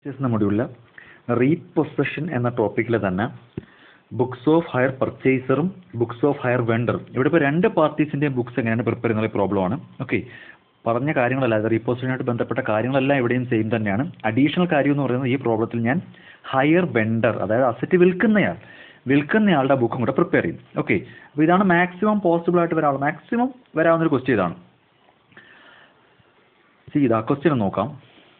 എന്ന മൊഡ്യൂളിൽ റീപൊസഷൻ എന്ന ടോപ്പിക്കിൽ തന്നെ ബുക്സ് ഓഫ് ഹയർ പർച്ചേസറും ബുക്സ് ഓഫ് ഹയർ വെണ്ടറും ഇവിടെ ഇപ്പോൾ രണ്ട് പാർട്ടീസിൻ്റെയും ബുക്സ് എങ്ങനെയാണ് പ്രിപ്പയർ ചെയ്യുന്ന പ്രോബ്ലമാണ് ഓക്കെ പറഞ്ഞ കാര്യങ്ങളല്ല അത് റീപൊസിഷനായിട്ട് ബന്ധപ്പെട്ട കാര്യങ്ങളെല്ലാം ഇവിടെയും സെയിം തന്നെയാണ് അഡീഷണൽ കാര്യം എന്ന് പറയുന്നത് ഈ പ്രോബ്ലത്തിൽ ഞാൻ ഹയർ വെണ്ടർ അതായത് അസറ്റ് വിൽക്കുന്നയാൾ വിൽക്കുന്നയാളുടെ ബുക്കും കൂടെ പ്രിപ്പയർ ചെയ്യും ഓക്കെ അപ്പോൾ ഇതാണ് മാക്സിമം പോസിബിൾ ആയിട്ട് വരാനുള്ള മാക്സിമം വരാവുന്നൊരു ക്വസ്റ്റ്യൻ ഇതാണ് സി ഇതാ ക്വസ്റ്റ്യൻ നോക്കാം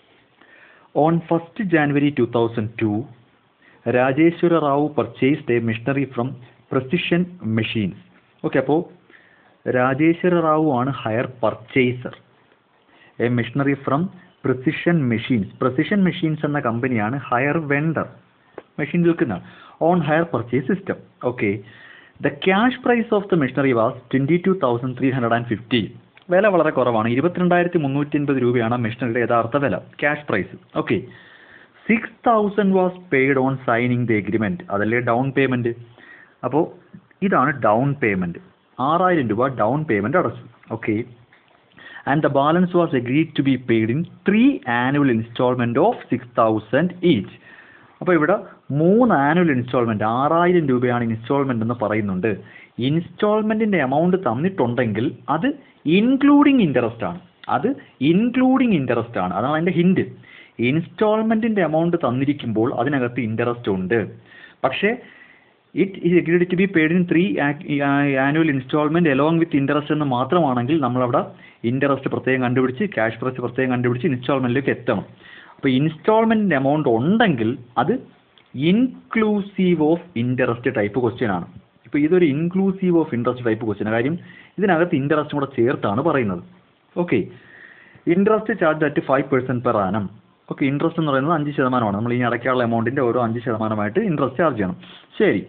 on first January two thousand two Rajeshwara Rao purchased a machinery from precision machines okay അപ്പോൾ രാജേശ്വര റാവു ആണ് hire purchaser a machinery from precision machines precision machines എന്ന കമ്പനിയാണ് ഹയർ വെണ്ടർ മെഷീൻ വിൽക്കുന്ന on hire purchase system okay the cash price of the machinery was twenty two thousand three hundred and fifty വില വളരെ കുറവാണ് ഇരുപത്തിരണ്ടായിരത്തി മുന്നൂറ്റി അൻപത് രൂപയാണ് മെഷീനറിയുടെ യഥാർത്ഥ വില cash price okay six thousand was paid on signing the agreement അതല്ലേ ഡൗൺ പേയ്മെൻറ്റ് അപ്പോൾ ഇതാണ് ഡൗൺ പേയ്മെൻറ്റ് ആറായിരം രൂപ ഡൗൺ പേയ്മെൻറ്റ് അടച്ചു okay and the balance was agreed to be paid in three annual instalment of six thousand each അപ്പോൾ ഇവിടെ മൂന്ന് annual instalment ആറായിരം രൂപയാണ് ഇൻസ്റ്റാൾമെൻ്റ് എന്ന് പറയുന്നുണ്ട് ഇൻസ്റ്റാൾമെൻറ്റിൻ്റെ എമൗണ്ട് തന്നിട്ടുണ്ടെങ്കിൽ അത് ഇൻക്ലൂഡിങ് ഇൻട്രസ്റ്റ് ആണ് അത് ഇൻക്ലൂഡിങ് ഇൻട്രസ്റ്റ് ആണ് അതാണ് അതിൻ്റെ ഹിൻഡ് ഇൻസ്റ്റാൾമെൻറ്റിൻ്റെ എമൗണ്ട് തന്നിരിക്കുമ്പോൾ അതിനകത്ത് ഇൻട്രസ്റ്റ് ഉണ്ട് പക്ഷേ it is agreed to be paid in three annual instalment along with interest എന്ന് മാത്രമാണെങ്കിൽ നമ്മളവിടെ ഇൻട്രസ്റ്റ് പ്രത്യേകം കണ്ടുപിടിച്ച് ക്യാഷ് പ്രൈസ് പ്രത്യേകം കണ്ടുപിടിച്ച് ഇൻസ്റ്റാൾമെൻറ്റിലേക്ക് എത്തണം അപ്പോൾ ഇൻസ്റ്റാൾമെൻറ്റിൻ്റെ എമൗണ്ട് ഉണ്ടെങ്കിൽ അത് inclusive of interest type question ആണ് ഇപ്പോൾ ഇതൊരു inclusive of interest type question കാര്യം ഇതിനകത്ത് ഇൻട്രസ്റ്റും കൂടെ ചേർത്താണ് പറയുന്നത് okay interest charge at five percent per annum okay interest എന്ന് പറയുന്നത് അഞ്ച് ശതമാനമാണ് നമ്മൾ ഈ അടയ്ക്കാനുള്ള എമൗണ്ടിൻ്റെ ഓരോ അഞ്ച് ശതമാനമായിട്ട് ഇൻട്രസ്റ്റ് ചാർജ് ചെയ്യണം ശരി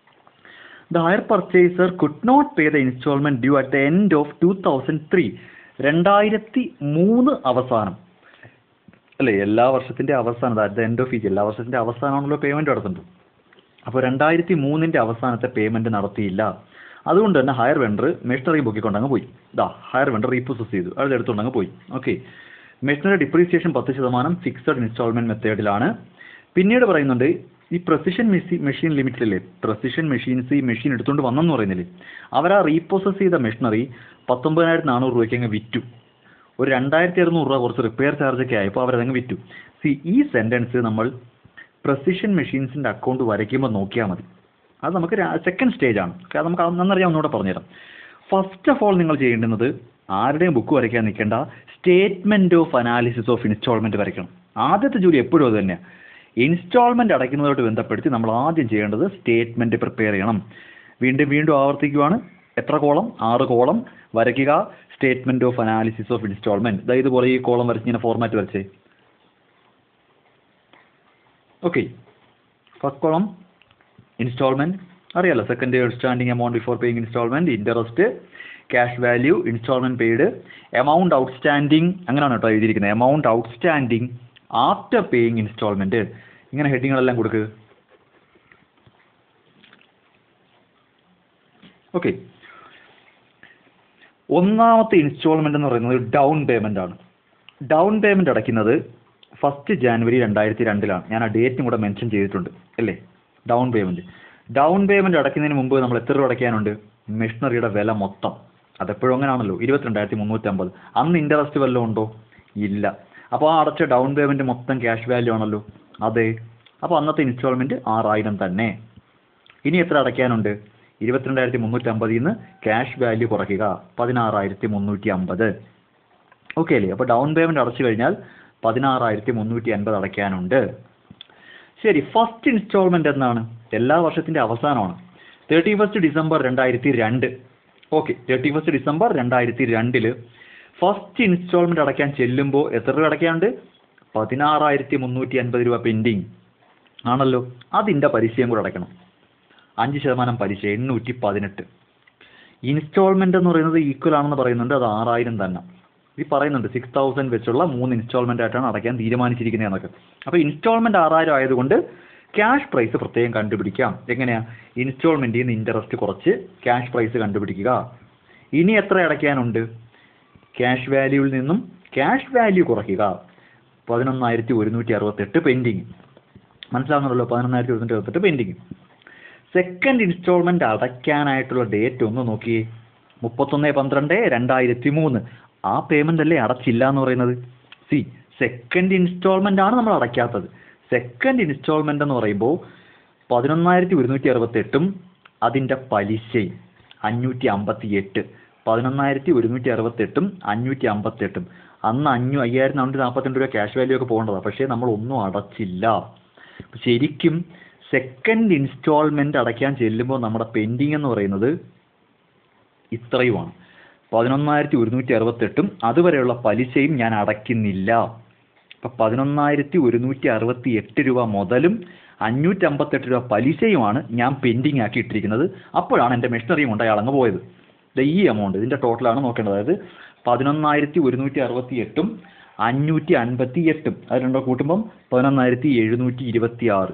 the hire purchaser could not pay the instalment due at the end of two thousand three രണ്ടായിരത്തി മൂന്ന് അവസാനം അല്ലേ എല്ലാ വർഷത്തിൻ്റെ അവസാനം at the end of each എല്ലാ വർഷത്തിൻ്റെ അവസാനമാണല്ലോ പേയ്മെൻറ്റ് നടത്തുന്നത് അപ്പോൾ രണ്ടായിരത്തി മൂന്നിൻ്റെ അവസാനത്തെ പേയ്മെൻറ്റ് നടത്തിയില്ല അതുകൊണ്ട് തന്നെ ഹയർ വെണ്ടർ മെഷീനറി ബുക്കിക്കൊണ്ടങ്ങ് പോയി ഇതാ ഹയർ വെണ്ടർ റീപ്രോസസ് ചെയ്തു അത് എടുത്തുകൊണ്ടങ്ങ് പോയി ഓക്കെ മെഷീനറി ഡിപ്രീസിയേഷൻ പത്ത് ശതമാനം ഫിക്സഡ് ഇൻസ്റ്റാൾമെൻറ്റ് മെത്തേഡിലാണ് പിന്നീട് പറയുന്നുണ്ട് ഈ പ്രസിഷൻ മെഷീ മെഷീൻ ലിമിറ്റിലല്ലേ പ്രസിഷൻ മെഷീൻസ് ഈ മെഷീൻ എടുത്തുകൊണ്ട് വന്നെന്ന് പറയുന്നില്ലേ അവർ ആ റീപ്രോസസ് ചെയ്ത മെഷീനറി പത്തൊമ്പതിനായിരത്തി നാനൂറ് രൂപയ്ക്ക് അങ്ങ് വിറ്റു ഒരു രണ്ടായിരത്തി അറുന്നൂറ് രൂപ കുറച്ച് റിപ്പയർ ചാർജൊക്കെ ആയപ്പോൾ അവരതങ്ങ് വിറ്റു സി ഈ സെൻറ്റൻസ് നമ്മൾ പ്രസിഷൻ മെഷീൻസിൻ്റെ അക്കൗണ്ട് വരയ്ക്കുമ്പോൾ നോക്കിയാൽ മതി അത് നമുക്ക് സെക്കൻഡ് സ്റ്റേജ് ആണ് കാരണം നമുക്ക് നന്നറിയാം ഒന്നുകൂടെ പറഞ്ഞുതരാം ഫസ്റ്റ് ഓഫ് ഓൾ നിങ്ങൾ ചെയ്യേണ്ടുന്നത് ആരുടെയും ബുക്ക് വരയ്ക്കാൻ നിൽക്കേണ്ട statement of analysis of instalment വരയ്ക്കണം ആദ്യത്തെ ജോലി എപ്പോഴും അത് തന്നെയാണ് ഇൻസ്റ്റാൾമെൻറ്റ് അടയ്ക്കുന്നതോട്ട് ബന്ധപ്പെടുത്തി നമ്മൾ ആദ്യം ചെയ്യേണ്ടത് സ്റ്റേറ്റ്മെൻറ്റ് പ്രിപ്പയർ ചെയ്യണം വീണ്ടും വീണ്ടും ആവർത്തിക്കുവാണ് എത്ര കോളം ആറ് കോളം വരയ്ക്കുക statement of analysis of instalment അതായത് ഇതുപോലെ ഈ കോളം വരച്ച് ഇങ്ങനെ ഫോർമാറ്റ് വരച്ചേ ഓക്കെ ഫസ്റ്റ് കോളം ഇൻസ്റ്റാൾമെൻറ്റ് അറിയാലോ second outstanding amount before paying instalment interest cash value instalment paid amount outstanding അങ്ങനെയാണ് കേട്ടോ എഴുതിയിരിക്കുന്നത് amount outstanding after paying instalment ഇങ്ങനെ ഹെഡിങ്ങുകളെല്ലാം കൊടുക്കുക ഓക്കെ ഒന്നാമത്തെ ഇൻസ്റ്റാൾമെൻ്റ് എന്ന് പറയുന്നത് ഡൗൺ പേയ്മെൻ്റ് ആണ് ഡൗൺ പേയ്മെൻ്റ് അടയ്ക്കുന്നത് ഫസ്റ്റ് ജാനുവരി രണ്ടായിരത്തി രണ്ടിലാണ് ഞാൻ ആ ഡേറ്റും കൂടെ മെൻഷൻ ചെയ്തിട്ടുണ്ട് അല്ലേ ഡൗൺ പേയ്മെൻറ്റ് ഡൗൺ പേയ്മെൻറ്റ് അടയ്ക്കുന്നതിന് മുമ്പ് നമ്മൾ എത്ര രൂപ അടയ്ക്കാനുണ്ട് മെഷീനറിയുടെ വില മൊത്തം അതെപ്പോഴും അങ്ങനെയാണല്ലോ ഇരുപത്തിരണ്ടായിരത്തി മുന്നൂറ്റമ്പത് അന്ന് ഇൻട്രസ്റ്റ് വല്ലതും ഉണ്ടോ ഇല്ല അപ്പോൾ ആ അടച്ച ഡൗൺ പേയ്മെൻറ്റ് മൊത്തം ക്യാഷ് വാല്യൂ ആണല്ലോ അതെ അപ്പോൾ അന്നത്തെ ഇൻസ്റ്റാൾമെൻറ്റ് ആറായിരം തന്നെ ഇനി എത്ര അടയ്ക്കാനുണ്ട് ഇരുപത്തിരണ്ടായിരത്തി മുന്നൂറ്റമ്പതിൽ നിന്ന് ക്യാഷ് വാല്യൂ കുറയ്ക്കുക പതിനാറായിരത്തി മുന്നൂറ്റി അമ്പത് ഓക്കെ അല്ലേ അപ്പോൾ ഡൗൺ പേയ്മെൻറ്റ് അടച്ചു കഴിഞ്ഞാൽ പതിനാറായിരത്തി മുന്നൂറ്റി അൻപത് അടയ്ക്കാനുണ്ട് ശരി ഫസ്റ്റ് ഇൻസ്റ്റാൾമെൻറ്റ് എന്നാണ് എല്ലാ വർഷത്തിൻ്റെ അവസാനമാണ് തേർട്ടി ഫസ്റ്റ് ഡിസംബർ രണ്ടായിരത്തി രണ്ട് ഓക്കെ തേർട്ടി ഫസ്റ്റ് ഡിസംബർ രണ്ടായിരത്തി രണ്ടിൽ ഫസ്റ്റ് ഇൻസ്റ്റാൾമെൻറ്റ് അടയ്ക്കാൻ ചെല്ലുമ്പോൾ എത്ര രൂപ അടയ്ക്കാനുണ്ട് പതിനാറായിരത്തി മുന്നൂറ്റി അൻപത് രൂപ പെൻഡിങ് ആണല്ലോ അതിൻ്റെ പലിശയും കൂടെ അടയ്ക്കണം അഞ്ച് ശതമാനം പലിശ എണ്ണൂറ്റി പതിനെട്ട് ഇൻസ്റ്റാൾമെൻ്റ് എന്ന് പറയുന്നത് ഈക്വൽ ആണെന്ന് പറയുന്നുണ്ട് അത് ആറായിരം തന്നെ ഈ പറയുന്നുണ്ട് സിക്സ് തൗസൻഡ് വെച്ചുള്ള മൂന്ന് ഇൻസ്റ്റാൾമെൻ്റ് ആയിട്ടാണ് അടയ്ക്കാൻ തീരുമാനിച്ചിരിക്കുന്നത് എന്നൊക്കെ അപ്പോൾ ഇൻസ്റ്റാൾമെൻ്റ് ആറായിരം ആയതുകൊണ്ട് ക്യാഷ് പ്രൈസ് പ്രത്യേകം കണ്ടുപിടിക്കാം എങ്ങനെയാ ഇൻസ്റ്റാൾമെൻറ്റിൽ നിന്ന് ഇൻട്രസ്റ്റ് കുറച്ച് ക്യാഷ് പ്രൈസ് കണ്ടുപിടിക്കുക ഇനി എത്ര അടയ്ക്കാനുണ്ട് ക്യാഷ് വാല്യൂവിൽ നിന്നും ക്യാഷ് വാല്യൂ കുറയ്ക്കുക പതിനൊന്നായിരത്തി ഒരുന്നൂറ്റി അറുപത്തെട്ട് പെൻഡിങ് മനസ്സിലാവുന്നുണ്ടല്ലോ പതിനൊന്നായിരത്തി ഒരുന്നൂറ്റി അറുപത്തെട്ട് പെൻഡിങ് സെക്കൻഡ് ഇൻസ്റ്റാൾമെന്റ് അടയ്ക്കാനായിട്ടുള്ള ഡേറ്റ് ഒന്ന് നോക്കിയേ മുപ്പത്തൊന്ന് പന്ത്രണ്ട് രണ്ടായിരത്തി മൂന്ന് ആ പേയ്മെന്റ് അല്ലേ അടച്ചില്ല എന്ന് പറയുന്നത് സി സെക്കൻഡ് ഇൻസ്റ്റാൾമെന്റ് ആണ് നമ്മൾ അടയ്ക്കാത്തത് സെക്കൻഡ് ഇൻസ്റ്റാൾമെന്റ് എന്ന് പറയുമ്പോൾ പതിനൊന്നായിരത്തി ഒരുന്നൂറ്റി അറുപത്തെട്ടും അതിൻ്റെ പലിശയും അഞ്ഞൂറ്റി അമ്പത്തി എട്ട് പതിനൊന്നായിരത്തി ഒരുന്നൂറ്റി അറുപത്തെട്ടും അഞ്ഞൂറ്റി അമ്പത്തെട്ടും അന്ന് അഞ്ഞൂ അയ്യായിരത്തി നാനൂറ്റി നാൽപ്പത്തിരണ്ട് രൂപ ക്യാഷ് വാല്യൂ ഒക്കെ പോകേണ്ടതാണ് പക്ഷേ നമ്മൾ ഒന്നും അടച്ചില്ല ശരിക്കും സെക്കൻഡ് ഇൻസ്റ്റാൾമെന്റ് അടയ്ക്കാൻ ചെല്ലുമ്പോൾ നമ്മുടെ പെൻഡിങ് എന്ന് പറയുന്നത് ഇത്രയുമാണ് പതിനൊന്നായിരത്തി ഒരുന്നൂറ്റി അറുപത്തെട്ടും അതുവരെയുള്ള പലിശയും ഞാൻ അടയ്ക്കുന്നില്ല അപ്പം പതിനൊന്നായിരത്തി ഒരുന്നൂറ്റി അറുപത്തി എട്ട് രൂപ മുതലും അഞ്ഞൂറ്റി അമ്പത്തെട്ട് രൂപ പലിശയുമാണ് ഞാൻ പെൻഡിങ് ആക്കി ഇട്ടിരിക്കുന്നത് അപ്പോഴാണ് എൻ്റെ മെഷീനറിയും കൊണ്ട് അയാൾ അങ്ങ് പോയത് ദേ ഈ എമൗണ്ട് ഇതിൻ്റെ ടോട്ടലാണ് നോക്കേണ്ടത് അതായത് പതിനൊന്നായിരത്തി ഒരുന്നൂറ്റി അറുപത്തി എട്ടും അഞ്ഞൂറ്റി അൻപത്തി എട്ടും അത് രണ്ടോ കൂട്ടുമ്പം പതിനൊന്നായിരത്തി എഴുന്നൂറ്റി ഇരുപത്തി ആറ്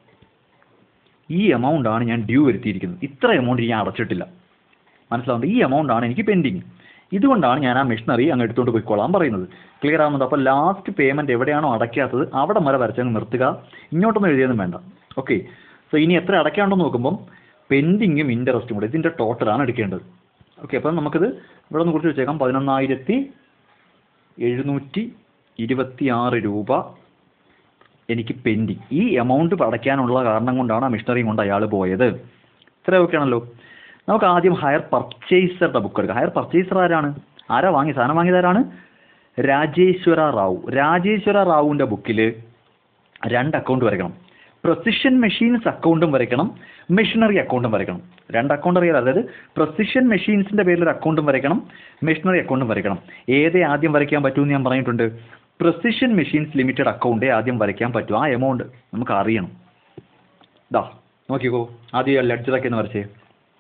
ഈ എമൗണ്ട് ആണ് ഞാൻ ഡ്യൂ വരുത്തിയിരിക്കുന്നത് ഇത്ര എമൗണ്ട് ഞാൻ അടച്ചിട്ടില്ല മനസ്സിലാവുന്നത് ഈ എമൗണ്ട് ആണ് എനിക്ക് പെൻഡിങ് ഇതുകൊണ്ടാണ് ഞാൻ ആ മെഷീനറി അങ്ങ് എടുത്തുകൊണ്ട് പോയിക്കോളാൻ പറയുന്നത് ക്ലിയർ ആവുന്നത് അപ്പോൾ ലാസ്റ്റ് പേയ്മെന്റ് എവിടെയാണോ അടയ്ക്കാത്തത് അവിടെ വരെ വരച്ചങ്ങ് നിർത്തുക ഇങ്ങോട്ടൊന്നും എഴുതിയൊന്നും വേണ്ട ഓക്കെ സോ ഇനി എത്ര അടയ്ക്കാണ്ടെന്ന് നോക്കുമ്പം പെൻഡിങ്ങും ഇൻട്രസ്റ്റും കൂടെ ഇതിൻ്റെ ടോട്ടലാണ് എടുക്കേണ്ടത് ഓക്കെ അപ്പം നമുക്കിത് ഇവിടെ ഒന്ന് കുറിച്ച് വെച്ചേക്കാം പതിനൊന്നായിരത്തി എഴുന്നൂറ്റി ഇരുപത്തി ആറ് രൂപ എനിക്ക് പെൻഡിങ് ഈ എമൗണ്ട് അടയ്ക്കാനുള്ള കാരണം കൊണ്ടാണ് ആ മിഷണറിയും കൊണ്ട് അയാൾ പോയത് ഇത്രയൊക്കെ ആണല്ലോ നമുക്ക് ആദ്യം ഹയർ പർച്ചേസറുടെ ബുക്ക് എടുക്കാം ഹയർ പർച്ചേസർ ആരാണ് ആരാ വാങ്ങി സാധനം വാങ്ങിയതാരാണ് രാജേശ്വര റാവു രാജേശ്വര റാവുവിൻ്റെ ബുക്കിൽ രണ്ട് അക്കൗണ്ട് വരയ്ക്കണം പ്രൊസിഷൻ മെഷീൻസ് അക്കൗണ്ടും വരയ്ക്കണം മെഷീനറി അക്കൗണ്ടും വരയ്ക്കണം രണ്ട് അക്കൗണ്ട് അറിയാലോ അതായത് പ്രൊസിഷൻ മെഷീൻസിൻ്റെ പേരിൽ ഒരു അക്കൗണ്ടും വരയ്ക്കണം മെഷീനറി അക്കൗണ്ടും വരയ്ക്കണം ഏതേ ആദ്യം വരയ്ക്കാൻ പറ്റുമെന്ന് ഞാൻ പറഞ്ഞിട്ടുണ്ട് പ്രൊസിഷൻ മെഷീൻസ് ലിമിറ്റഡ് അക്കൗണ്ടേ ആദ്യം വരയ്ക്കാൻ പറ്റൂ ആ എമൗണ്ട് നമുക്ക് അറിയണം ദാ നോക്കിക്കോ ആദ്യം ലെഡ്ജറൊക്കെ ഒന്ന് വരച്ചേ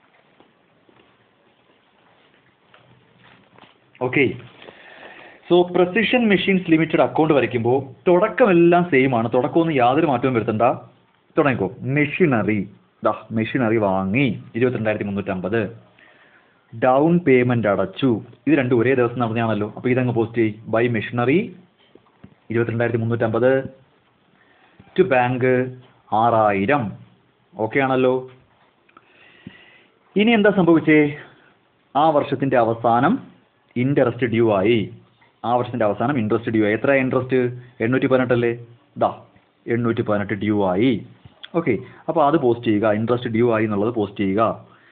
okay so precision machines limited account വരയ്ക്കുമ്പോൾ തുടക്കമെല്ലാം സെയിം ആണ് തുടക്കമൊന്നും യാതൊരു മാറ്റവും വരുത്തണ്ട തുടങ്ങിക്കോ മെഷീനറി ദാ മെഷീനറി വാങ്ങി ഇരുപത്തിരണ്ടായിരത്തി മുന്നൂറ്റമ്പത് ഡൗൺ പേയ്മെന്റ് അടച്ചു ഇത് രണ്ടും ഒരേ ദിവസം നടന്നതാണല്ലോ അപ്പോൾ ഇതങ്ങ് പോസ്റ്റ് ചെയ്യും ബൈ മെഷീനറി ഇരുപത്തിരണ്ടായിരത്തി മുന്നൂറ്റമ്പത് ടു ബാങ്ക് ആറായിരം ഓക്കെ ആണല്ലോ ഇനി എന്താ സംഭവിച്ചേ ആ വർഷത്തിന്റെ അവസാനം ഇൻട്രസ്റ്റ് ഡ്യൂ ആയി ആ വർഷത്തിന്റെ അവസാനം ഇൻട്രസ്റ്റ് ഡ്യൂ ആയി എത്ര ഇൻട്രസ്റ്റ് എണ്ണൂറ്റി പതിനെട്ടല്ലേ ദാ എണ്ണൂറ്റി പതിനെട്ട് ഡ്യൂ ആയി ഓക്കെ അപ്പോൾ അത് പോസ്റ്റ് ചെയ്യുക ഇൻട്രസ്റ്റ് ഡ്യൂ ആയി എന്നുള്ളത് പോസ്റ്റ് ചെയ്യുക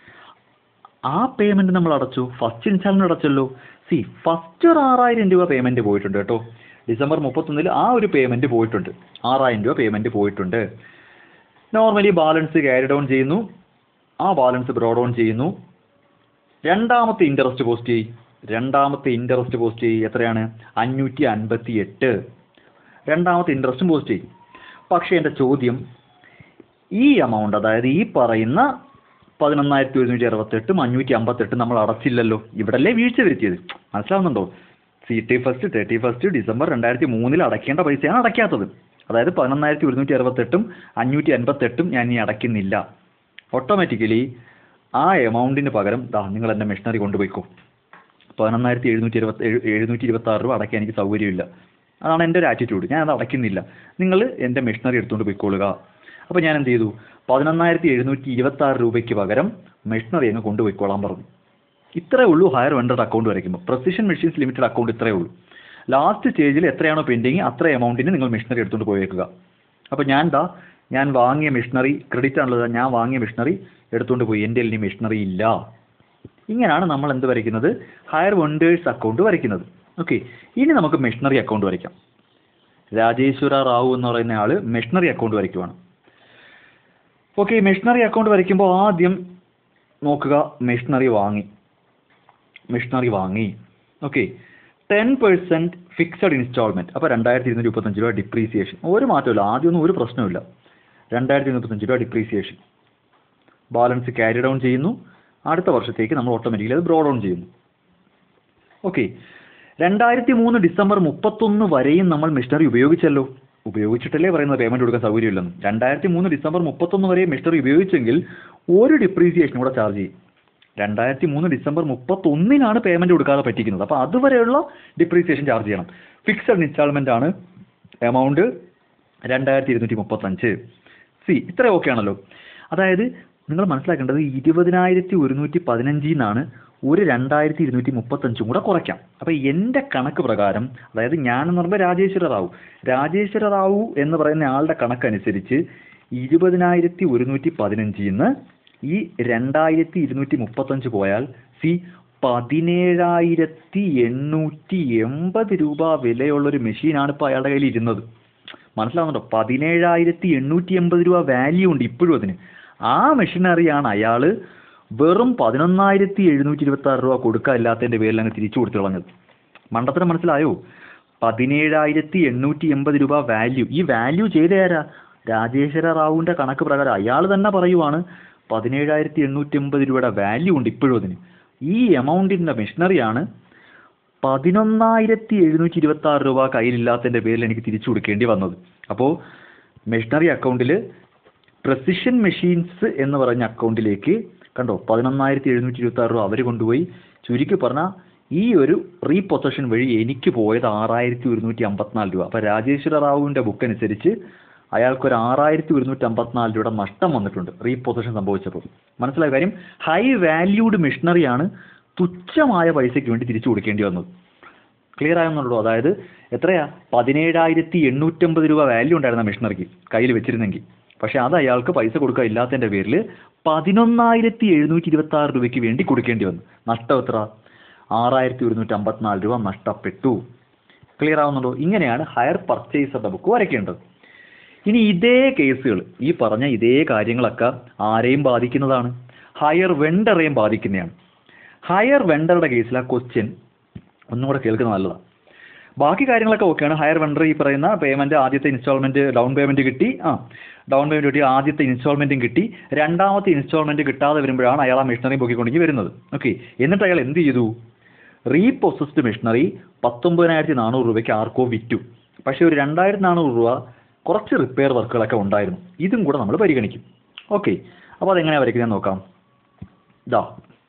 ആ പേയ്മെന്റ് നമ്മൾ അടച്ചു ഫസ്റ്റ് ഇൻസ്റ്റാൾമെന്റ് അടച്ചല്ലോ സി ഫസ്റ്റ് ഒരു ആറായിരം രൂപ പേയ്മെന്റ് പോയിട്ടുണ്ട് കേട്ടോ ഡിസംബർ മുപ്പത്തൊന്നിൽ ആ ഒരു പേയ്മെന്റ് പോയിട്ടുണ്ട് ആറായിരം രൂപ പേയ്മെന്റ് പോയിട്ടുണ്ട് നോർമലി ബാലൻസ് ക്യാരി ഡൗൺ ചെയ്യുന്നു ആ ബാലൻസ് ബ്രോ ഡൗൺ ചെയ്യുന്നു രണ്ടാമത്തെ ഇൻട്രസ്റ്റ് പോസ്റ്റ് ചെയ്യും രണ്ടാമത്തെ ഇൻട്രസ്റ്റ് പോസ്റ്റ് ചെയ്യും എത്രയാണ് അഞ്ഞൂറ്റി അൻപത്തി എട്ട് രണ്ടാമത്തെ ഇൻട്രസ്റ്റും പോസ്റ്റ് ചെയ്യും പക്ഷേ എൻ്റെ ചോദ്യം ഈ എമൗണ്ട് അതായത് ഈ പറയുന്ന പതിനൊന്നായിരത്തി ഒരുന്നൂറ്റി അറുപത്തെട്ടും അഞ്ഞൂറ്റി അമ്പത്തെട്ടും നമ്മൾ അടച്ചില്ലല്ലോ ഇവിടല്ലേ വീഴ്ച വരുത്തിയത് മനസ്സിലാവുന്നുണ്ടോ സിറ്റി ഫസ്റ്റ് തേർട്ടി ഫസ്റ്റ് ഡിസംബർ രണ്ടായിരത്തി മൂന്നിൽ അടയ്ക്കേണ്ട പൈസയാണ് അടയ്ക്കാത്തത് അതായത് പതിനൊന്നായിരത്തി ഒരുന്നൂറ്റി അറുപത്തെട്ടും അഞ്ഞൂറ്റി അൻപത്തെട്ടും ഞാൻ ഇനി അടയ്ക്കുന്നില്ല ഓട്ടോമാറ്റിക്കലി ആ എമൗണ്ടിന് പകരം ദാ നിങ്ങൾ എൻ്റെ മെഷീനറി കൊണ്ടുപോയിക്കോ പതിനൊന്നായിരത്തി എഴുന്നൂറ്റി ഇരുപത്തി എഴുന്നൂറ്റി ഇരുപത്തി ആറ് രൂപ അടയ്ക്കാൻ എനിക്ക് സൗകര്യമില്ല അതാണ് എൻ്റെ ഒരു ആറ്റിറ്റ്യൂഡ് ഞാൻ അത് അടയ്ക്കുന്നില്ല നിങ്ങൾ എൻ്റെ മെഷീനറി എടുത്തുകൊണ്ട് പോയിക്കോളുക അപ്പോൾ ഞാൻ എന്ത് ചെയ്തു പതിനൊന്നായിരത്തി എഴുന്നൂറ്റി ഇരുപത്തി ആറ് രൂപയ്ക്ക് പകരം മെഷീനറി അങ്ങ് കൊണ്ടുപോയിക്കോളാൻ പറഞ്ഞു ഇത്രേ ഉള്ളൂ ഹയർ വെണ്ടർ അക്കൗണ്ട് വരയ്ക്കുമ്പോൾ പ്രസിഷൻ മെഷീൻസ് ലിമിറ്റഡ് അക്കൗണ്ട് ഇത്രയേ ഉള്ളൂ ലാസ്റ്റ് സ്റ്റേജിൽ എത്രയാണോ പെൻഡിങ് അത്ര എമൗണ്ടിന് നിങ്ങൾ മെഷീനറി എടുത്തുകൊണ്ട് പോയേക്കുക അപ്പോൾ ഞാൻ ദാ ഞാൻ വാങ്ങിയ മെഷീനറി ക്രെഡിറ്റ് ആണുള്ളത് ഞാൻ വാങ്ങിയ മെഷീനറി എടുത്തുകൊണ്ട് പോയി എൻ്റെ ഇനി മെഷീനറി ഇല്ല ഇങ്ങനെയാണ് നമ്മൾ എന്ത് വരയ്ക്കുന്നത് ഹയർ വെണ്ടേഴ്സ് അക്കൗണ്ട് വരയ്ക്കുന്നത് ഓക്കെ ഇനി നമുക്ക് മെഷീനറി അക്കൗണ്ട് വരയ്ക്കാം രാജേശ്വര റാവു എന്ന് പറയുന്ന ആൾ മെഷീനറി അക്കൗണ്ട് വരയ്ക്കുവാണ് ഓക്കെ മെഷീനറി അക്കൗണ്ട് വരയ്ക്കുമ്പോൾ ആദ്യം നോക്കുക മെഷീനറി വാങ്ങി മെഷീനറി വാങ്ങി okay ten percent fixed instalment അപ്പോൾ രണ്ടായിരത്തി ഇരുന്നൂറ്റി മുപ്പത്തഞ്ച് രൂപ ഡിപ്രീസിയേഷൻ ഒരു മാറ്റമില്ല ആദ്യമൊന്നും ഒരു പ്രശ്നമില്ല രണ്ടായിരത്തി മുപ്പത്തഞ്ച് രൂപ ഡിപ്രീസിയേഷൻ ബാലൻസ് ക്യാരി ഡൗൺ ചെയ്യുന്നു അടുത്ത വർഷത്തേക്ക് നമ്മൾ ഓട്ടോമാറ്റിക്കലി അത് ബ്രോ ഡൗൺ ചെയ്യുന്നു ഓക്കെ രണ്ടായിരത്തി മൂന്ന് ഡിസംബർ മുപ്പത്തൊന്ന് വരെയും നമ്മൾ മെഷീനറി ഉപയോഗിച്ചല്ലോ ഉപയോഗിച്ചിട്ടല്ലേ പറയുന്നത് പേയ്മെന്റ് കൊടുക്കാൻ സൗകര്യമില്ലെന്ന് രണ്ടായിരത്തി മൂന്ന് ഡിസംബർ മുപ്പത്തൊന്ന് വരെ മെഷീനറി ഉപയോഗിച്ചെങ്കിൽ ഒരു ഡിപ്രീസിയേഷൻ കൂടെ ചാർജ് ചെയ്യും രണ്ടായിരത്തി മൂന്ന് ഡിസംബർ മുപ്പത്തൊന്നിനാണ് പേയ്മെന്റ് കൊടുക്കാതെ പറ്റിക്കുന്നത് അപ്പോൾ അതുവരെയുള്ള ഡിപ്രീസിയേഷൻ ചാർജ് ചെയ്യണം ഫിക്സഡ് ഇൻസ്റ്റാൾമെന്റ് ആണ് എമൗണ്ട് രണ്ടായിരത്തി ഇരുന്നൂറ്റി മുപ്പത്തഞ്ച് സി ഇത്ര ഓക്കെ ആണല്ലോ അതായത് നിങ്ങൾ മനസ്സിലാക്കേണ്ടത് ഇരുപതിനായിരത്തി ഒരുന്നൂറ്റി പതിനഞ്ചിൽ നിന്നാണ് ഒരു രണ്ടായിരത്തി ഇരുന്നൂറ്റി മുപ്പത്തഞ്ചും കൂടെ കുറയ്ക്കാം അപ്പോൾ എൻ്റെ കണക്ക് പ്രകാരം അതായത് ഞാൻ എന്ന് പറയുമ്പോൾ രാജേശ്വര റാവു രാജേശ്വര റാവു എന്ന് പറയുന്ന ആളുടെ കണക്കനുസരിച്ച് ഇരുപതിനായിരത്തി ഒരുന്നൂറ്റി പതിനഞ്ചിൽ നിന്ന് ഈ രണ്ടായിരത്തി ഇരുന്നൂറ്റി മുപ്പത്തഞ്ച് പോയാൽ സി പതിനേഴായിരത്തി എണ്ണൂറ്റി എൺപത് രൂപ വിലയുള്ളൊരു മെഷീനാണ് ഇപ്പോൾ അയാളുടെ കയ്യിൽ ഇരുന്നത് മനസ്സിലാവുന്നുണ്ടോ പതിനേഴായിരത്തി എണ്ണൂറ്റി എൺപത് രൂപ വാല്യൂ ഉണ്ട് ഇപ്പോഴും അതിന് ആ മെഷീനറിയാണ് അയാൾ വെറും പതിനൊന്നായിരത്തി എഴുന്നൂറ്റി ഇരുപത്തി ആറ് രൂപ കൊടുക്കാനില്ലാത്തതിൻ്റെ പേരിൽ അങ്ങ് തിരിച്ചു കൊടുത്തു കളഞ്ഞത് മണ്ടത്തിന് മനസ്സിലായോ പതിനേഴായിരത്തി എണ്ണൂറ്റി എൺപത് രൂപ വാല്യൂ ഈ വാല്യൂ ചെയ്തേരാ രാജേശ്വര റാവുവിൻ്റെ കണക്ക് പ്രകാരം അയാൾ തന്നെ പറയുവാണ് പതിനേഴായിരത്തി എണ്ണൂറ്റി എൺപത് രൂപയുടെ വാല്യൂ ഉണ്ട് ഇപ്പോഴും അതിന് ഈ എമൗണ്ടിൻ്റെ മെഷീനറിയാണ് പതിനൊന്നായിരത്തി എഴുന്നൂറ്റി ഇരുപത്തി ആറ് രൂപ കയ്യിലില്ലാത്തതിൻ്റെ പേരിൽ എനിക്ക് തിരിച്ചു കൊടുക്കേണ്ടി വന്നത് അപ്പോൾ മെഷീനറി അക്കൗണ്ടിൽ പ്രസിഷൻ മെഷീൻസ് എന്ന് പറഞ്ഞ അക്കൗണ്ടിലേക്ക് കണ്ടോ പതിനൊന്നായിരത്തി എഴുന്നൂറ്റി ഇരുപത്തി ആറ് രൂപ അവർ കൊണ്ടുപോയി ചുരുക്കി പറഞ്ഞാൽ ഈ ഒരു റീപൊസഷൻ വഴി എനിക്ക് പോയത് ആറായിരത്തി ഒരുന്നൂറ്റി അമ്പത്തിനാല് രൂപ അപ്പോൾ രാജേശ്വര റാവുവിൻ്റെ ബുക്ക് അനുസരിച്ച് അയാൾക്കൊരു ആറായിരത്തി ഒരുന്നൂറ്റി അമ്പത്തിനാല് രൂപയുടെ നഷ്ടം വന്നിട്ടുണ്ട് റീപൊസഷൻ സംഭവിച്ചപ്പോൾ മനസ്സിലായ കാര്യം ഹൈ വാല്യൂഡ് മെഷീനറിയാണ് തുച്ഛമായ പൈസയ്ക്ക് വേണ്ടി തിരിച്ചു കൊടുക്കേണ്ടി വന്നത് ക്ലിയർ ആയെന്നുള്ളൂ അതായത് എത്രയാ പതിനേഴായിരത്തി എണ്ണൂറ്റമ്പത് രൂപ വാല്യൂ ഉണ്ടായിരുന്ന മെഷീനറിക്ക് കയ്യിൽ വെച്ചിരുന്നെങ്കിൽ പക്ഷേ അത് അയാൾക്ക് പൈസ കൊടുക്കുക ഇല്ലാത്തതിൻ്റെ പേരിൽ പതിനൊന്നായിരത്തി എഴുന്നൂറ്റി ഇരുപത്തി ആറ് രൂപയ്ക്ക് വേണ്ടി കൊടുക്കേണ്ടി വന്നു നഷ്ടം എത്ര ആറായിരത്തി ഒരുന്നൂറ്റി അമ്പത്തിനാല് രൂപ നഷ്ടപ്പെട്ടു ക്ലിയർ ആവുന്നുണ്ടോ ഇങ്ങനെയാണ് ഹയർ പർച്ചേസറുടെ ബുക്ക് വരയ്ക്കേണ്ടത് ഇനി ഇതേ കേസുകൾ ഈ പറഞ്ഞ ഇതേ കാര്യങ്ങളൊക്കെ ആരെയും ബാധിക്കുന്നതാണ് ഹയർ വെണ്ടറെയും ബാധിക്കുന്നതാണ് ഹയർ വെണ്ടറുടെ കേസിൽ ആ ക്വസ്റ്റ്യൻ ഒന്നും കൂടെ കേൾക്കുന്നത് നല്ലതാണ് ബാക്കി കാര്യങ്ങളൊക്കെ ഓക്കെയാണ് ഹയർ വെണ്ടർ ഈ പറയുന്ന പേയ്മെന്റ് ആദ്യത്തെ ഇൻസ്റ്റാൾമെന്റ് ഡൗൺ പേയ്മെന്റ് കിട്ടി ആ ഡൗൺ പേയ്മെന്റ് കിട്ടി ആദ്യത്തെ ഇൻസ്റ്റാൾമെന്റും കിട്ടി രണ്ടാമത്തെ ഇൻസ്റ്റാൾമെന്റ് കിട്ടാതെ വരുമ്പോഴാണ് അയാൾ ആ മെഷീനറി പൊക്കിക്കൊണ്ടെങ്കിൽ വരുന്നത് ഓക്കെ എന്നിട്ട് അയാൾ എന്ത് ചെയ്തു റീപൊസസ്ഡ് മെഷീനറി പത്തൊമ്പതിനായിരത്തി നാനൂറ് രൂപയ്ക്ക് ആർക്കോ വിറ്റു പക്ഷേ ഒരു രണ്ടായിരത്തി നാനൂറ് രൂപ കുറച്ച് റിപ്പയർ വർക്കുകളൊക്കെ ഉണ്ടായിരുന്നു ഇതും കൂടെ നമ്മൾ പരിഗണിക്കും ഓക്കെ അപ്പോൾ അതെങ്ങനെയാണ് വരയ്ക്കുന്നത് നോക്കാം ഇതാ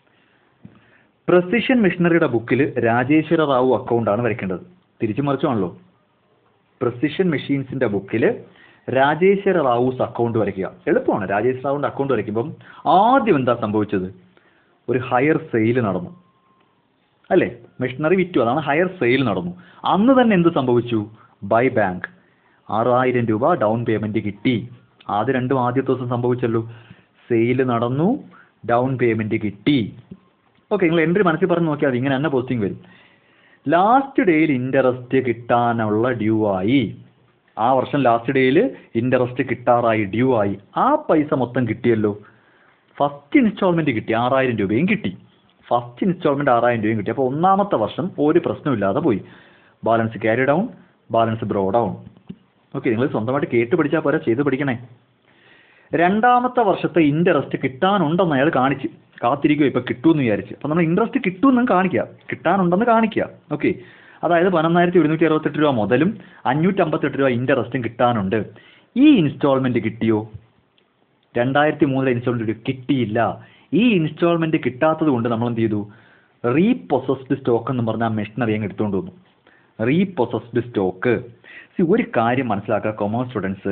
പ്രസിഷൻ മെഷീനറിയുടെ ബുക്കിൽ രാജേശ്വര റാവു അക്കൗണ്ടാണ് വരയ്ക്കേണ്ടത് തിരിച്ചു മറിച്ചാണല്ലോ പ്രസിഷൻ മെഷീൻസിന്റെ ബുക്കിൽ രാജേശ്വര റാവൂസ് അക്കൗണ്ട് വരയ്ക്കുക എളുപ്പമാണ് രാജേശ്വര റാവുവിന്റെ അക്കൗണ്ട് വരയ്ക്കുമ്പം ആദ്യം എന്താ സംഭവിച്ചത് ഒരു ഹയർ സെയിൽ നടന്നു അല്ലേ മെഷീനറി വിറ്റു അതാണ് ഹയർ സെയിൽ നടന്നു അന്ന് തന്നെ എന്ത് സംഭവിച്ചു ബൈ ബാങ്ക് ആറായിരം രൂപ ഡൗൺ പേയ്മെന്റ് കിട്ടി ആദ്യ രണ്ടും ആദ്യത്തെ ദിവസം സംഭവിച്ചല്ലോ സെയിൽ നടന്നു ഡൗൺ പേയ്മെന്റ് കിട്ടി ഓക്കെ നിങ്ങൾ എൻട്രി മനസ്സിൽ പറഞ്ഞ് നോക്കിയാൽ മതി ഇങ്ങനെ തന്നെ പോസ്റ്റിംഗ് വരും ലാസ്റ്റ് ഡേയിൽ ഇൻട്രസ്റ്റ് കിട്ടാനുള്ള ഡ്യൂ ആയി ആ വർഷം ലാസ്റ്റ് ഡേയിൽ ഇൻട്രസ്റ്റ് കിട്ടാറായി ഡ്യൂ ആയി ആ പൈസ മൊത്തം കിട്ടിയല്ലോ ഫസ്റ്റ് ഇൻസ്റ്റാൾമെന്റ് കിട്ടി ആറായിരം രൂപയും കിട്ടി ഫസ്റ്റ് ഇൻസ്റ്റാൾമെന്റ് ആറായിരം രൂപയും കിട്ടി അപ്പോൾ ഒന്നാമത്തെ വർഷം ഒരു പ്രശ്നമില്ലാതെ പോയി balance carry down balance brought down okay നിങ്ങൾ സ്വന്തമായിട്ട് കേട്ട് പഠിച്ചാൽ പോരാ ചെയ്ത് പഠിക്കണേ രണ്ടാമത്തെ വർഷത്തെ ഇൻട്രസ്റ്റ് കിട്ടാനുണ്ടെന്ന് അയാൾ കാണിച്ച് കാത്തിരിക്കുക ഇപ്പം കിട്ടുമെന്ന് വിചാരിച്ച് അപ്പം നമ്മൾ ഇൻട്രസ്റ്റ് കിട്ടുമെന്നും കാണിക്കുക കിട്ടാനുണ്ടെന്ന് കാണിക്കുക ഓക്കെ അതായത് പതിനൊന്നായിരത്തി ഒരുന്നൂറ്റി അറുപത്തെട്ട് രൂപ മുതലും അഞ്ഞൂറ്റമ്പത്തെട്ട് രൂപ ഇൻട്രസ്റ്റും കിട്ടാനുണ്ട് ഈ ഇൻസ്റ്റാൾമെന്റ് കിട്ടിയോ രണ്ടായിരത്തി മൂന്നിലെ ഇൻസ്റ്റാൾമെന്റ് കിട്ടിയില്ല ഈ ഇൻസ്റ്റാൾമെന്റ് കിട്ടാത്തത് കൊണ്ട് നമ്മൾ എന്ത് ചെയ്തു റീപൊസസ്ഡ് സ്റ്റോക്ക് എന്ന് പറഞ്ഞ ആ മെഷീനറി അങ്ങ് എടുത്തുകൊണ്ട് വന്നു റീപൊസസ്ഡ് സ്റ്റോക്ക് സി ഒരു കാര്യം മനസ്സിലാക്കുക കൊമേഴ്സ് സ്റ്റുഡൻസ്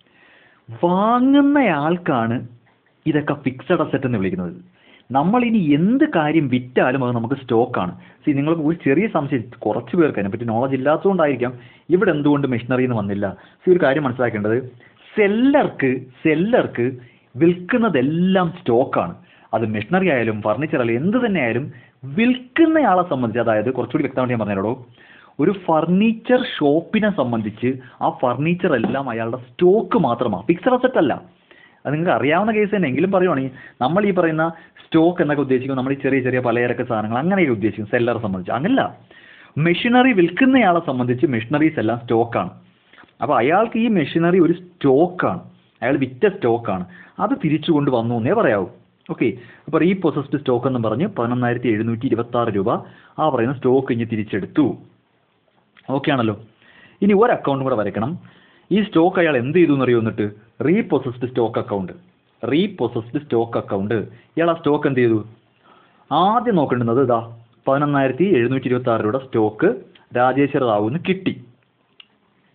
വാങ്ങുന്നയാൾക്കാണ് ഇതൊക്കെ ഫിക്സഡ് അസറ്റ് എന്ന് വിളിക്കുന്നത് നമ്മൾ ഇനി എന്ത് കാര്യം വിറ്റാലും അത് നമുക്ക് സ്റ്റോക്കാണ് സി നിങ്ങൾക്ക് ഒരു ചെറിയ സംശയം കുറച്ച് പേർക്ക് അതിനെപ്പറ്റി നോളജ് ഇല്ലാത്തതുകൊണ്ടായിരിക്കാം ഇവിടെ എന്തുകൊണ്ട് മെഷീനറി എന്ന് വന്നില്ല സി ഒരു കാര്യം മനസ്സിലാക്കേണ്ടത് സെല്ലർക്ക് സെല്ലർക്ക് വിൽക്കുന്നതെല്ലാം സ്റ്റോക്കാണ് അത് മെഷീനറി ആയാലും ഫർണിച്ചർ ആയാലും എന്ത് തന്നെ ആയാലും വിൽക്കുന്നയാളെ സംബന്ധിച്ച് അതായത് കുറച്ചുകൂടി വ്യക്തമായിട്ട് ഞാൻ പറഞ്ഞുതരോ ഒരു ഫർണിച്ചർ ഷോപ്പിനെ സംബന്ധിച്ച് ആ ഫർണിച്ചർ എല്ലാം അയാളുടെ സ്റ്റോക്ക് മാത്രമാണ് ഫിക്സഡ് അസറ്റ് അല്ല അത് നിങ്ങൾക്ക് അറിയാവുന്ന കേസ് തന്നെ എങ്കിലും പറയുവാണെങ്കിൽ നമ്മൾ ഈ പറയുന്ന സ്റ്റോക്ക് എന്നൊക്കെ ഉദ്ദേശിക്കും നമ്മൾ ഈ ചെറിയ ചെറിയ പലചരക്ക് സാധനങ്ങൾ അങ്ങനെയൊക്കെ ഉദ്ദേശിക്കും സെല്ലറെ സംബന്ധിച്ച് അങ്ങനല്ല മെഷീനറി വിൽക്കുന്നയാളെ സംബന്ധിച്ച് മെഷീനറീസ് എല്ലാം സ്റ്റോക്കാണ് അപ്പോൾ അയാൾക്ക് ഈ മെഷീനറി ഒരു സ്റ്റോക്കാണ് അയാൾ വിറ്റ സ്റ്റോക്കാണ് അത് തിരിച്ചു കൊണ്ട് വന്നു എന്നേ പറയാവൂ ഓക്കെ അപ്പോൾ റീപൊസസ്ഡ് സ്റ്റോക്ക് എന്ന് പറഞ്ഞ് പതിനൊന്നായിരത്തി എഴുന്നൂറ്റി ഇരുപത്തി ആറ് രൂപ ആ പറയുന്ന സ്റ്റോക്ക് ഇനി തിരിച്ചെടുത്തു ഓക്കെ ആണല്ലോ ഇനി ഒരു അക്കൗണ്ടും കൂടെ വരയ്ക്കണം ഈ സ്റ്റോക്ക് അയാൾ എന്ത് ചെയ്തു എന്നറിയോ എന്നിട്ട് repossessed stock account repossessed stock account ഇയാൾ ആ സ്റ്റോക്ക് എന്ത് ചെയ്തു ആദ്യം നോക്കേണ്ടുന്നത് ഇതാ പതിനൊന്നായിരത്തി എഴുന്നൂറ്റി ഇരുപത്തി ആറ് രൂപയുടെ സ്റ്റോക്ക് രാജേശ്വര റാവുന്ന് കിട്ടി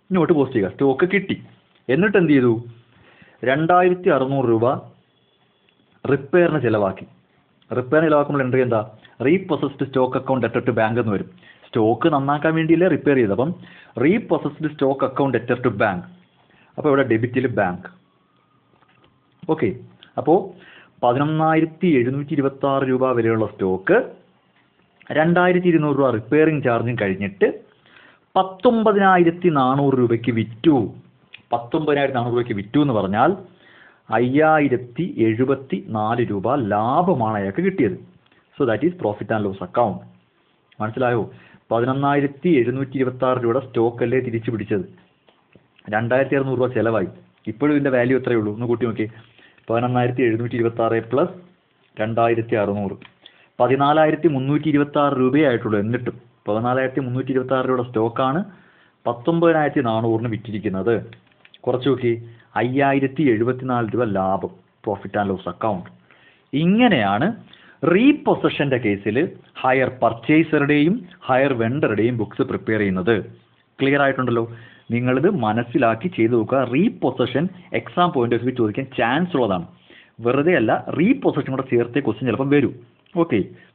ഇങ്ങോട്ട് പോസ്റ്റ് ചെയ്യുക സ്റ്റോക്ക് കിട്ടി എന്നിട്ട് എന്ത് ചെയ്തു രണ്ടായിരത്തി അറുന്നൂറ് രൂപ റിപ്പയറിന് ചിലവാക്കി റിപ്പയറിന് ചിലവാക്കുമ്പോൾ എൻട്രി എന്താ റീപ്രൊസസ്ഡ് സ്റ്റോക്ക് അക്കൗണ്ട് എറ്റർ ടു ബാങ്ക് എന്ന് വരും സ്റ്റോക്ക് നന്നാക്കാൻ വേണ്ടിയല്ലേ റിപ്പയർ ചെയ്തത് അപ്പം റീപ്രൊസസ്ഡ് സ്റ്റോക്ക് അക്കൗണ്ട് എറ്റർ ടു ബാങ്ക് അപ്പോൾ ഇവിടെ ഡെബിറ്റിൽ ബാങ്ക് ഓക്കെ അപ്പോൾ പതിനൊന്നായിരത്തി എഴുന്നൂറ്റി ഇരുപത്തി ആറ് രൂപ വിലയുള്ള സ്റ്റോക്ക് രണ്ടായിരത്തി ഇരുന്നൂറ് രൂപ റിപ്പയറിംഗ് ചാർജും കഴിഞ്ഞിട്ട് പത്തൊമ്പതിനായിരത്തി നാനൂറ് രൂപയ്ക്ക് വിറ്റു പത്തൊമ്പതിനായിരത്തി നാനൂറ് രൂപയ്ക്ക് വിറ്റു എന്ന് പറഞ്ഞാൽ അയ്യായിരത്തി എഴുപത്തി നാല് രൂപ ലാഭമാണ് അയാൾക്ക് കിട്ടിയത് so that is profit and loss account മനസ്സിലായോ പതിനൊന്നായിരത്തി എഴുന്നൂറ്റി ഇരുപത്തി ആറ് രൂപയുടെ സ്റ്റോക്ക് അല്ലേ തിരിച്ചു പിടിച്ചത് രണ്ടായിരത്തി അറുന്നൂറ് രൂപ ചിലവായി ഇപ്പോഴും ഇതിന്റെ വാല്യൂ എത്രയേ ഉള്ളൂ ഒന്ന് കൂട്ടി നോക്കി പതിനൊന്നായിരത്തി എഴുന്നൂറ്റി ഇരുപത്തി ആറ് പ്ലസ് രണ്ടായിരത്തി അറുന്നൂറ് പതിനാലായിരത്തി മുന്നൂറ്റി ഇരുപത്തി ആറ് രൂപയേ ആയിട്ടുള്ളൂ എന്നിട്ടും പതിനാലായിരത്തി മുന്നൂറ്റി ഇരുപത്തി ആറ് രൂപയുടെ സ്റ്റോക്കാണ് പത്തൊമ്പതിനായിരത്തി നാനൂറിന് വിറ്റിരിക്കുന്നത് കുറച്ച് നോക്കി അയ്യായിരത്തി എഴുപത്തിനാല് രൂപ ലാഭം പ്രോഫിറ്റ് ആൻഡ് ലോസ് അക്കൗണ്ട് ഇങ്ങനെയാണ് റീപൊസഷന്റെ കേസിൽ ഹയർ പർച്ചേസറുടെയും ഹയർ വെണ്ടറുടെയും ബുക്സ് പ്രിപ്പയർ ചെയ്യുന്നത് ക്ലിയർ ആയിട്ടുണ്ടല്ലോ നിങ്ങളിത് മനസ്സിലാക്കി ചെയ്തു നോക്കുക repossession exam point of view ചോദിക്കാൻ ചാൻസ് ഉള്ളതാണ് വെറുതെ അല്ല റീപൊസഷൻ കൂടെ ചേർത്തേ ക്വസ്റ്റ്യൻ ചിലപ്പം വരും ഓക്കെ